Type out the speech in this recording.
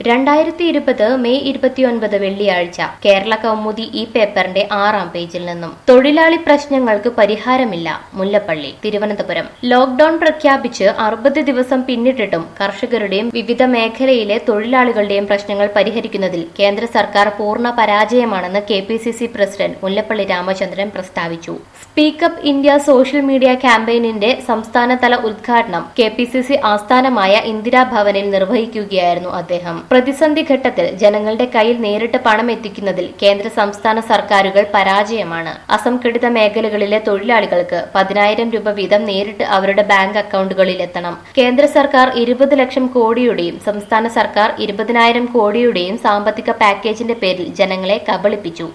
രണ്ടായിരത്തി ഇരുപത് മെയ് ഇരുപത്തിയൊൻപത് വെള്ളിയാഴ്ച കേരള കൗമുദി ഈ പേപ്പറിന്റെ ആറാം പേജിൽ നിന്നും തൊഴിലാളി പ്രശ്നങ്ങൾക്ക് പരിഹാരമില്ല മുല്ലപ്പള്ളി തിരുവനന്തപുരം ലോക്ഡൌൺ പ്രഖ്യാപിച്ച് അറുപത് ദിവസം പിന്നിട്ടിട്ടും കർഷകരുടെയും വിവിധ മേഖലയിലെ തൊഴിലാളികളുടെയും പ്രശ്നങ്ങൾ പരിഹരിക്കുന്നതിൽ കേന്ദ്ര സർക്കാർ പൂർണ്ണ പരാജയമാണെന്ന് K P C C president Mullappally Ramachandran പ്രസ്താവിച്ചു സ്പീക്കപ്പ് ഇന്ത്യ സോഷ്യൽ മീഡിയ ക്യാമ്പയിനിന്റെ സംസ്ഥാനതല ഉദ്ഘാടനം കെ പി സി സി ആസ്ഥാനമായ ഇന്ദിരാഭവനിൽ നിർവഹിക്കുകയായിരുന്നു അദ്ദേഹം പ്രതിസന്ധി ഘട്ടത്തിൽ ജനങ്ങളുടെ കയ്യിൽ നേരിട്ട് പണം എത്തിക്കുന്നതിൽ കേന്ദ്ര സംസ്ഥാന സർക്കാരുകൾ പരാജയമാണ് അസംഘടിത മേഖലകളിലെ തൊഴിലാളികൾക്ക് പതിനായിരം രൂപ വീതം നേരിട്ട് അവരുടെ ബാങ്ക് അക്കൗണ്ടുകളിൽ എത്തണം കേന്ദ്ര സർക്കാർ ഇരുപത് ലക്ഷം കോടിയുടെയും സംസ്ഥാന സർക്കാർ ഇരുപതിനായിരം കോടിയുടെയും സാമ്പത്തിക പാക്കേജിന്റെ പേരിൽ ജനങ്ങളെ കബളിപ്പിച്ചു